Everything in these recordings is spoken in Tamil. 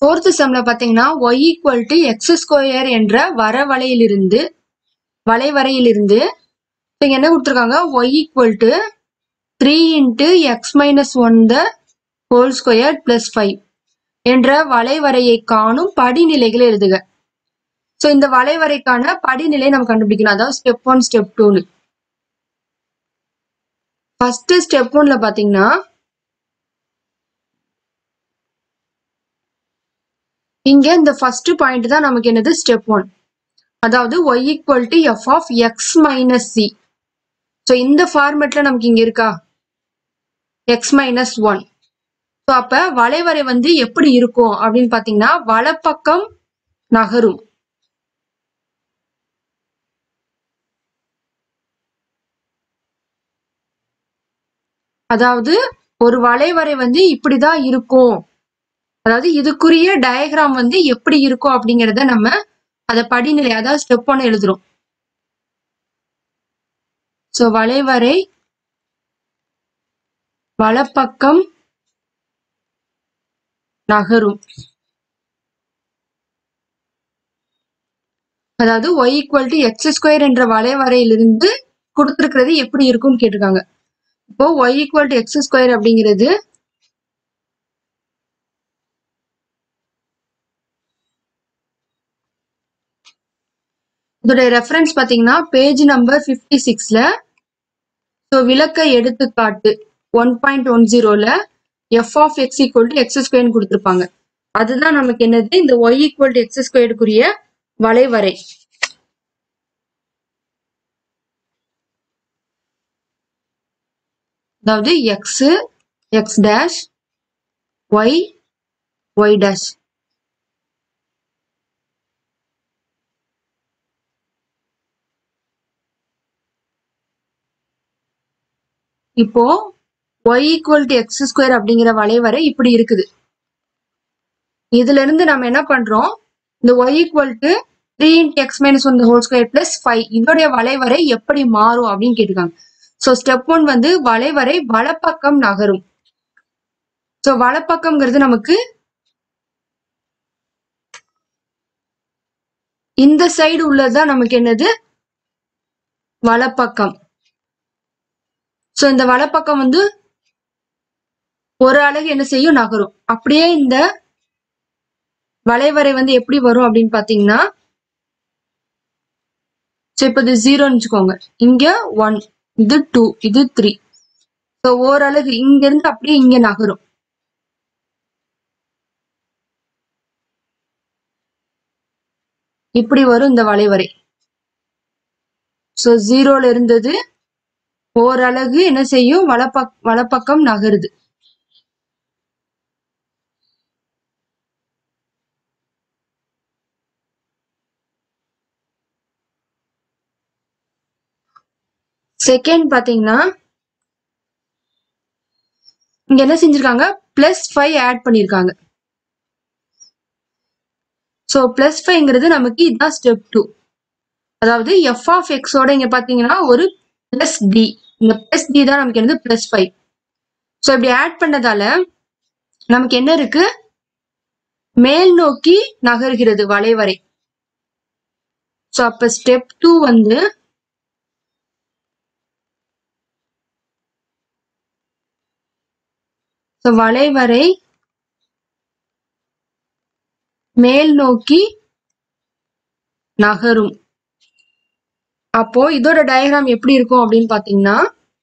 ஃபோர்த் சம்ல பாத்தீங்கன்னா Y equal to X square என்ற வரவளையிலிருந்து வளைவரையிலிருந்து இப்போ இங்க என்ன கொடுத்துருக்காங்க Y equal to three into X minus one the whole square plus five என்ற வளைவரையை காணும் படிநிலைகளை எழுதுக ஸோ இந்த வளைவரைக்கான படிநிலை நம்ம கண்டுபிடிக்கணும் அதாவது ஸ்டெப் ஒன் ஸ்டெப் டூன்னு ஃபர்ஸ்ட் ஸ்டெப் ஒன்ல பாத்தீங்கன்னா இங்க இந்த ஃபர்ஸ்ட் பாயிண்ட் தான் நமக்கு என்னது ஸ்டெப் ஒன் அதாவது Y equal to F of X minus C so இந்த ஃபார்மேட்ல நமக்கு இங்க இருக்கா எக்ஸ் மைனஸ் ஒன் ஸோ அப்ப வளைவரை வந்து எப்படி இருக்கும் அப்படின்னு பாத்தீங்கன்னா வலப்பக்கம் நகரும் அதாவது ஒரு வளைவரை வந்து இப்படிதான் இருக்கும் அதாவது இதுக்குரிய டயக்ராம் வந்து எப்படி இருக்கும் அப்படிங்கறத நம்ம அத படிநிலை அதாவது ஸ்டெப் ஒன்னு எழுதுறோம் சோ வளைவரை வலப்பக்கம் நகரும் அதாவது Y equal to X square என்ற வளைவரையிலிருந்து கொடுத்திருக்கிறது எப்படி இருக்கும்னு கேட்டிருக்காங்க இப்போ Y equal to X square அப்படிங்கிறது இதோட ரெஃபரன்ஸ் பாத்தீங்கன்னா பேஜ் நம்பர் பிப்டி சிக்ஸ்ல ஸோ விளக்க எடுத்துக்காட்டு ஒன் பாயிண்ட் ஒன் ஜீரோல F of X equal to X ஸ்கொயர்னு கொடுத்துருப்பாங்க அதுதான் நமக்கு என்னது இந்த ஒய் ஈக்குவல் டு எக்ஸ் ஸ்கொயருக்குரிய வளைவரை அதாவது X X dash Y Y dash இப்போ Y equal to X square அப்படிங்கிற வளைவரை இப்படி இருக்குது இதுல இருந்து நம்ம என்ன பண்றோம் இந்த Y equal to three into X minus one whole square plus five இதோடைய வளைவரை எப்படி மாறும் அப்படின்னு கேட்டிருக்காங்க ஸோ ஸ்டெப் ஒன் வந்து வளைவரை வலப்பக்கம் நகரும் ஸோ வலப்பக்கம்ங்கிறது நமக்கு இந்த சைடு உள்ளதுதான் நமக்கு என்னது வலப்பக்கம் ஸோ இந்த வலப்பக்கம் வந்து ஒரு அழகு என்ன செய்யும் நகரும் அப்படியே இந்த வளைவரை வந்து எப்படி வரும் அப்படின்னு பாத்தீங்கன்னா ஸோ இப்போ இது ஜீரோன்னு வச்சுக்கோங்க இங்க ஒன் இது டூ இது த்ரீ ஸோ ஓரளவு இங்க இருந்து அப்படியே இங்க நகரும் இப்படி வரும் இந்த வளைவரை ஸோ ஜீரோல இருந்தது ஓரளவு என்ன செய்யும் வலப்பக் வலப்பக்கம் நகருது செகண்ட் பாத்தீங்கன்னா இங்க என்ன செஞ்சிருக்காங்க பிளஸ் ஃபைவ் ஆட் பண்ணிருக்காங்க ஸோ பிளஸ் ஃபைவ்ங்கிறது நமக்கு இதுதான் ஸ்டெப் டூ அதாவது எஃப் ஆஃப் எக்ஸோட இங்க பாத்தீங்கன்னா ஒரு பிளஸ் டி இந்த பிளஸ் டி தான் நமக்கு என்னது பிளஸ் ஃபைவ் ஸோ இப்படி ஆட் பண்ணதால நமக்கு என்ன இருக்கு மேல் நோக்கி நகர்கிறது வளைவரை ஸோ அப்ப ஸ்டெப் டூ வந்து ஸோ வளைவரை மேல் நோக்கி நகரும் அப்போ இதோட டயக்ராம் எப்படி இருக்கும் அப்படின்னு பாத்தீங்கன்னா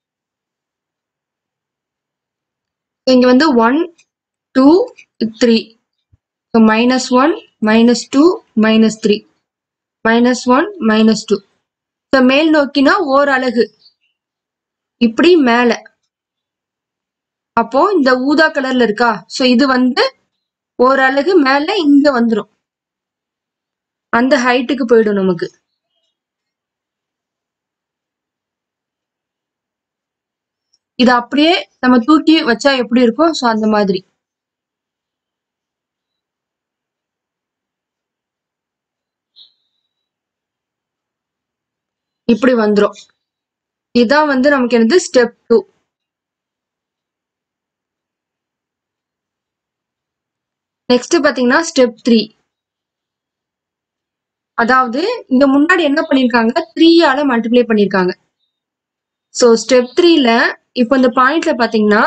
இங்க வந்து one two three minus one minus two minus three minus one minus two so மேல் நோக்கினா ஓர் அலகு இப்படி மேல அப்போ இந்த ஊதா கலர்ல இருக்கா ஸோ இது வந்து ஒரு அலகு மேல இங்க வந்துரும் அந்த ஹைட்டுக்கு போயிடும் நமக்கு இது அப்படியே நம்ம தூக்கி வச்சா எப்படி இருக்கும் ஸோ அந்த மாதிரி இப்படி வந்துரும் இதான் வந்து நமக்கு என்னது ஸ்டெப் டூ நெக்ஸ்ட் பாத்தீங்கன்னா ஸ்டெப் த்ரீ அதாவது இங்க முன்னாடி என்ன பண்ணிருக்காங்க த்ரீயால மல்டிப்ளை பண்ணிருக்காங்க ஸோ ஸ்டெப் த்ரீல இப்போ இந்த பாயிண்ட்ல பாத்தீங்கன்னா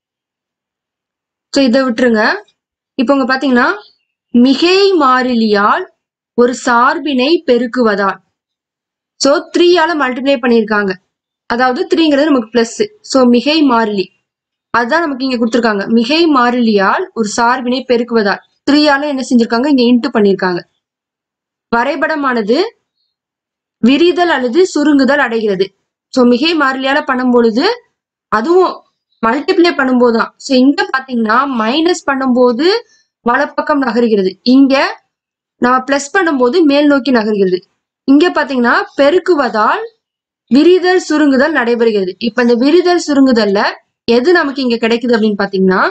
ஸோ இதை விட்டுருங்க இப்போ இங்க பாத்தீங்கன்னா மிகை மாறிலியால் ஒரு சார்பினை பெருக்குவதால் ஸோ த்ரீயால மல்டிப்ளை பண்ணியிருக்காங்க அதாவது த்ரீங்கிறது நமக்கு பிளஸ் ஸோ மிகை மாறிலி அதுதான் நமக்கு இங்க கொடுத்துருக்காங்க மிகை மாறிலியால் ஒரு சார்பினை பெருக்குவதால் த்ரீயால என்ன செஞ்சிருக்காங்க இங்க இன்ட்டு பண்ணியிருக்காங்க வரைபடமானது விரிதல் அல்லது சுருங்குதல் அடைகிறது ஸோ மிகை மாறிலியால பண்ணும் பொழுது அதுவும் மல்டிப்ளை பண்ணும்போது தான் ஸோ இங்க பாத்தீங்கன்னா மைனஸ் பண்ணும்போது வலப்பக்கம் நகருகிறது இங்க நம்ம பிளஸ் பண்ணும்போது மேல் நோக்கி நகர்கிறது இங்க பாத்தீங்கன்னா பெருக்குவதால் விரிதல் சுருங்குதல் நடைபெறுகிறது இப்ப இந்த விரிதல் சுருங்குதல்ல எது நமக்கு இங்க கிடைக்குது அப்படின்னு பாத்தீங்கன்னா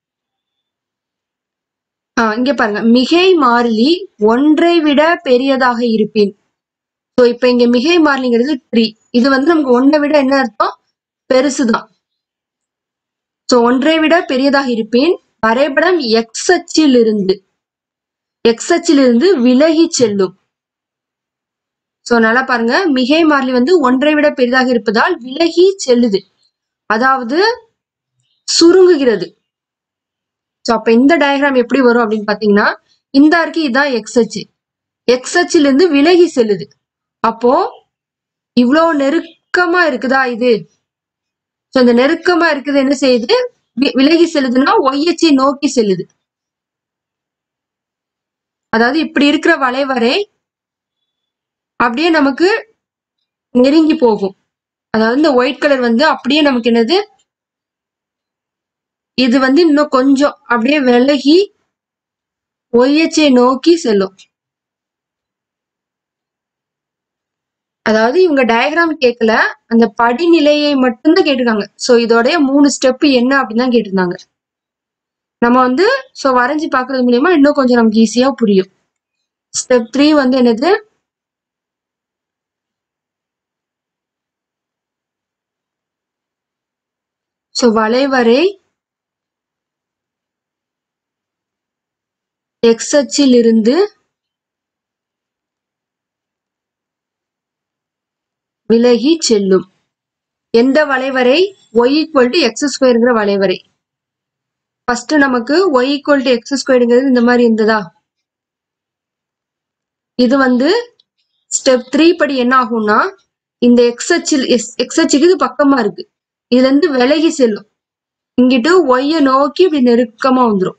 ஆஹ் இங்க பாருங்க மிகை மாறிலி ஒன்றை விட பெரியதாக இருப்பின் ஸோ இப்ப இங்க மிகை மாறிலிங்கிறது த்ரீ இது வந்து நமக்கு ஒன்றை விட என்ன அர்த்தம் பெருசுதான் ஸோ ஒன்றை விட பெரியதாக இருப்பின் வரைபடம் எக்ஸ் அச்சில் இருந்து எக்ஸ் அச்சில் இருந்து விலகி செல்லும் ஸோ நல்லா பாருங்க மிகை மாறிலி வந்து ஒன்றை விட பெரிதாக இருப்பதால் விலகி செல்லுது அதாவது சுருங்குகிறது ஸோ அப்ப இந்த டயக்ராம் எப்படி வரும் அப்படின்னு பாத்தீங்கன்னா இந்த இருக்கு இதுதான் எக்ஸ் அச்சு எக்ஸ் அச்சில இருந்து விலகி செல்லுது அப்போ இவ்வளோ நெருக்கமா இருக்குதா இது ஸோ இந்த நெருக்கமா இருக்குது என்ன செய்யுது வி- விலகி செல்லுதுன்னா ஒய் அச்சை நோக்கி செல்லுது அதாவது இப்படி இருக்கிற வளைவரை அப்படியே நமக்கு நெருங்கி போகும் அதாவது இந்த ஒயிட் கலர் வந்து அப்படியே நமக்கு என்னது இது வந்து இன்னும் கொஞ்சம் அப்படியே விலகி ஒய்யச்சை நோக்கி செல்லும் அதாவது இவங்க டயக்ராம் கேட்கல அந்த படிநிலையை மட்டும்தான் கேட்டிருக்காங்க சோ இதோடைய மூணு ஸ்டெப் என்ன அப்படின்னு தான் கேட்டிருந்தாங்க நம்ம வந்து சோ வரைஞ்சு பார்க்கிறது மூலியமா இன்னும் கொஞ்சம் நமக்கு ஈஸியா புரியும் ஸ்டெப் த்ரீ வந்து என்னது சோ வளைவரை எக்ஸ் அச்சில் இருந்து விலகி செல்லும் எந்த வளைவரை ஒய் ஈக்குவல் டு எக்ஸ் ஸ்கொயருங்கிற வளைவரை ஃபர்ஸ்ட் நமக்கு ஒய் ஈக்குவல் டு எக்ஸ் ஸ்கொயருங்கிறது இந்த மாதிரி இருந்ததா இது வந்து ஸ்டெப் த்ரீ படி என்ன ஆகும்னா இந்த எக்ஸ் அச்சில் எக்ஸ் அச்சுக்கு இது பக்கமா இருக்கு இதுல இருந்து விலகி செல்லும் இங்கிட்டு ஒய்ய நோக்கி இப்படி நெருக்கமா வந்துரும்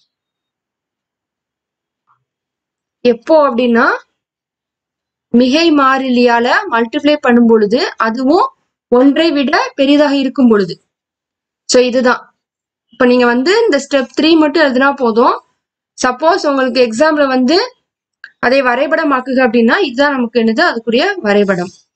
எப்போ அப்படின்னா மிகை மாறிலியால மல்டிப்ளை பண்ணும் பொழுது அதுவும் ஒன்றை விட பெரிதாக இருக்கும் பொழுது ஸோ இதுதான் இப்போ நீங்க வந்து இந்த ஸ்டெப் த்ரீ மட்டும் எழுதினா போதும் சப்போஸ் உங்களுக்கு எக்ஸாம்ல வந்து அதை வரைபடமாக்குக அப்படின்னா இதுதான் நமக்கு என்னது அதுக்குரிய வரைபடம்